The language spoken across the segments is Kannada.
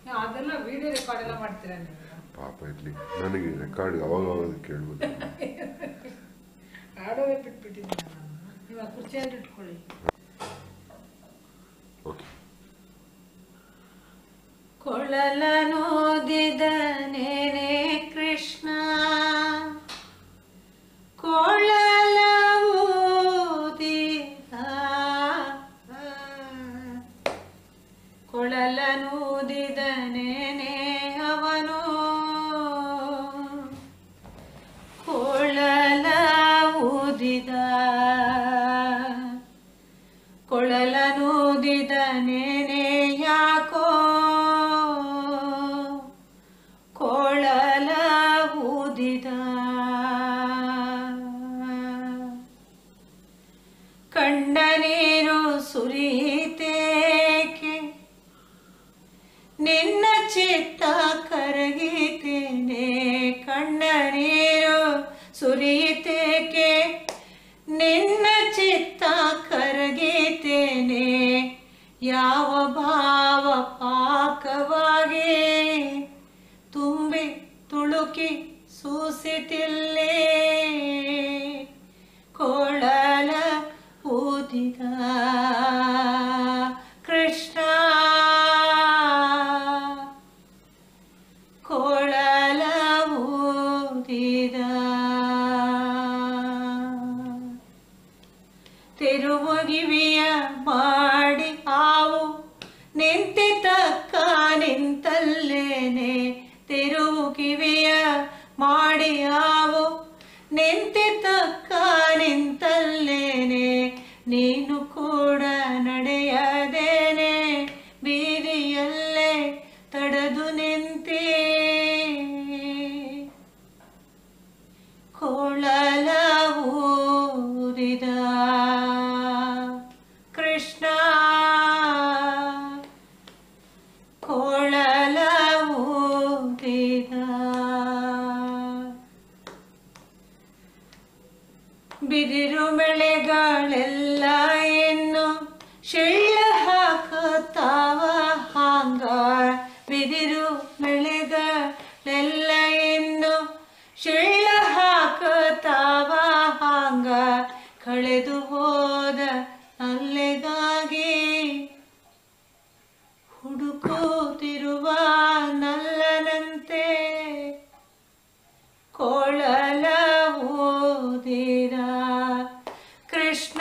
ಅದೆಲ್ಲ ವಿಡಿಯೋ ರೆಕಾರ್ಡ್ ಎಲ್ಲ ಮಾಡ್ತೀರಾ ನೀವು ಪಾಪ ಇರ್ಲಿ ನನಗೆ ರೆಕಾರ್ಡ್ ಅವಾಗ ಅವಾಗ ಕೇಳ್ಬೋದು ಆಡೋದೇ ಬಿಟ್ಬಿಟ್ಟಿದ್ದೀನಿ ನಾನು ನೀವು ಆ ಕುರ್ಚಿಯಲ್ಲಿ ಇಟ್ಕೊಳ್ಳಿ ಓಕೆ ಕೊಳಲನೋದಿದನೇನೆ ಕೃಷ್ಣ ಕೊಳಲ ಊದಿದ ಕೊಳಲನೂದಿದನೇನೆ ಅವನು ಕೊಳಲ ಊದಿದ ಕೊಳಲನೂದಿದನೇನೆ ಯಾಕೋ ಕೊಳಲ ಊದಿದ ಕಂಡ ನೀರು ಸುರಿತೇಕೆ ನಿನ್ನ ಚಿತ್ತ ಕರಗಿತೇನೆ ಕಣ್ಣ ನೀರು ಸುರಿತೇಕೆ ನಿನ್ನ ಚಿತ್ತ ಕರಗಿತೇನೆ ಯಾವ ಭಾವ ಪಾಕವಾಗಿ ತುಂಬಿ ತುಳುಕಿ ಸೂಸಿತಿಲ್ಲೇ ಕೊಳಲ ಊದಿದ ಕೃಷ್ಣ ಕೊಳಲ ಊದಿದ ತಿರುವುಗಿವಿಯ ಮಾಡಿ ಹಾವು ನಿಂತಿತಕ್ಕ ನಿಂತಲ್ಲೇನೆ ತಿರುವುಗಿವಿಯ ಮಾಡಿ ಹಾವು ನಿಂತಿತಕ್ಕ ನಿಂತಲ್ಲೇನೆ ನೀನು ಕೂಡ ನಡೆಯದೇನೆ ಬೀದಿಯಲ್ಲೇ ತಡೆದು ನಿಂತೇ ಕೊಳಲ ಊರಿದ ಕೃಷ್ಣ ಕೊಳಲ ಊರಿದ ಬಿದಿರು ಬೆಳೆಗಳೆಲ್ಲ ಇನ್ನು ಶಿಳ್ಳ ಹಾಕುತ್ತಾವ ಹಾಂಗ ಬಿದಿರು ಬೆಳೆಗಳೆಲ್ಲ ಇನ್ನು ಶಿಳ್ಳ ಹಾಕುತ್ತಾವ ಹಾಂಗ ಕಳೆದು ಹೋದ ಅಲ್ಲೆಗಾಗಿ ಹುಡುಕುತ್ತಿರುವ ನಲ್ಲನಂತೆ ಕೊಳಲ ಓದಿದ ಕೃಷ್ಣ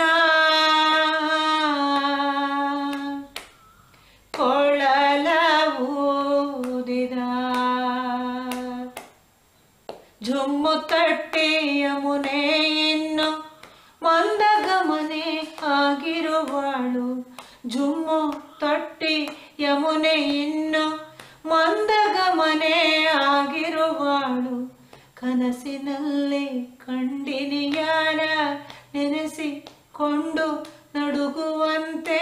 ಕೊಳಲ ಓದಿದ ಜುಮ್ಮು ತಟ್ಟಿ ಯಮುನೆ ಇನ್ನು ಮಂದಗಮನೆ ಆಗಿರುವಳು ಜುಮ್ಮು ತಟ್ಟಿ ಯಮುನೆ ಇನ್ನು ಮಂದಗಮನೆ ಆಗಿರುವಳು ಕನಸಿನಲ್ಲಿ ಕಂಡಿನಿಯಾನ ನೆನೆಸಿಕೊಂಡು ನಡುಗುವಂತೆ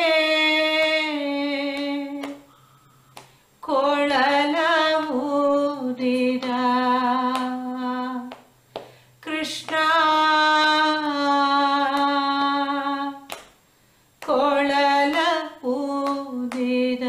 ಕೊಳಲ ಊದಿದ ಕೃಷ್ಣ ಕೊಳಲ ಊದಿದ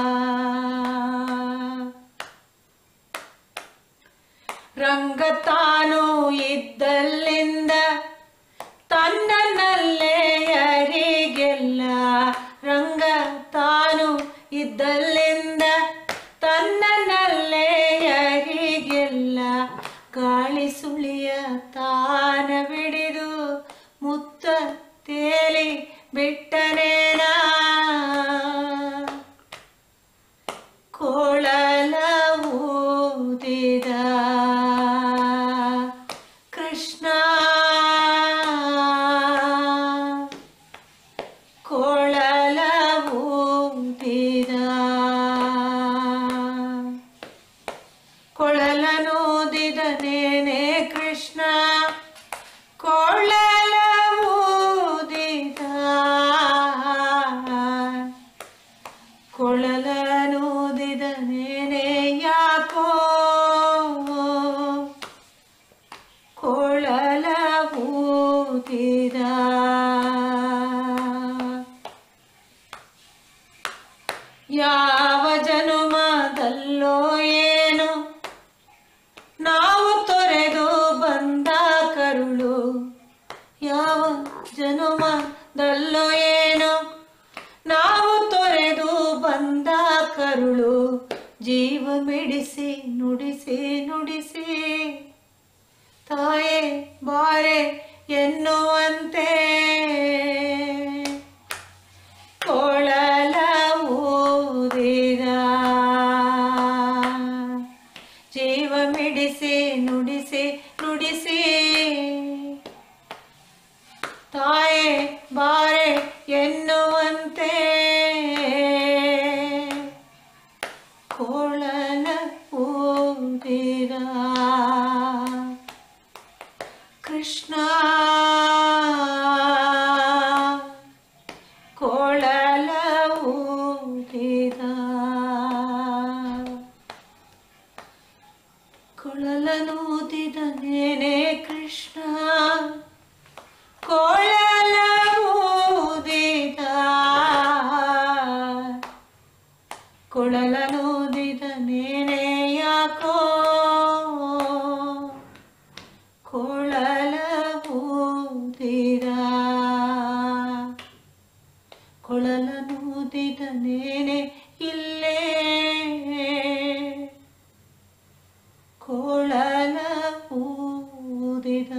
ರಂಗ ತಾನು ಇದ್ದಲ್ಲಿಂದ ತನ್ನನ್ನಲ್ಲೇ ಯಾರಿಗೆಲ್ಲ ರಂಗ ತಾನು ಇದ್ದಲ್ಲಿಂದ ತನ್ನನ್ನಲ್ಲೇ ಯಾರಿಗೆಲ್ಲ ಗಾಳಿ ಸುಳಿಯ ತಾನ ಬಿಡಿದು ಮುತ್ತ ತೇಲಿ ಬಿಟ್ಟನೇನ ಕೊಳಲ ಊದಿದ ಕೃಷ್ಣ ಕೊಳಲ ಊದಿದ ಕೊಳಲನೂದಿದನೇನೆ ಕೃಷ್ಣ ಕೊಳಲ ಊದಿದ ಕೊಳಲನೂದಿದನೇನೆ ಯಾಕೋ ಕರುಳು ಜೀವ ಮಿಡಿಸಿ ನುಡಿಸಿ ನುಡಿಸಿ ತಾಯೇ ಬಾರೆ ಎನ್ನುವಂತೆ ಕೊಳಲ ಊದಿದ ಜೀವ ಮಿಡಿಸಿ ನುಡಿಸಿ ನುಡಿಸಿ ತಾಯೇ ಬಾರೆ ಎನ್ನುವಂತೆ ಕೊಳಲ ಊದಿದ ಕೃಷ್ಣ ಕೊಳಲ ಊದಿದ ಕೊಳಲನೂದಿದ ನೇನೆ ಕೃಷ್ಣ ಕೊಳಲ ಊದಿದ ಕೊಳಲನೂದಿದ ನೇನೆ ಯಾಕೋ ಕೊಳಲ ಊದಿದ ಕೊಳಲನೂದಿದ ನೇನೆ ಇಲ್ಲೇ ಕೊಳಲ ಊದಿದ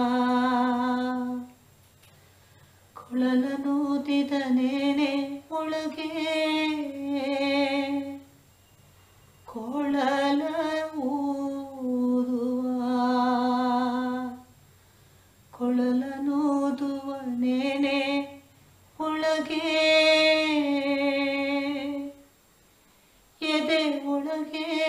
ಕೊಳಲನೂದಿದ ನೇನೆ ಒಳಗೆ ಕೊಳಲ ಊದುವ ಕೊಳಲನೂದುವ ನೇನೆ ಒಳಗೆ ಎದೆ ಒಳಗೆ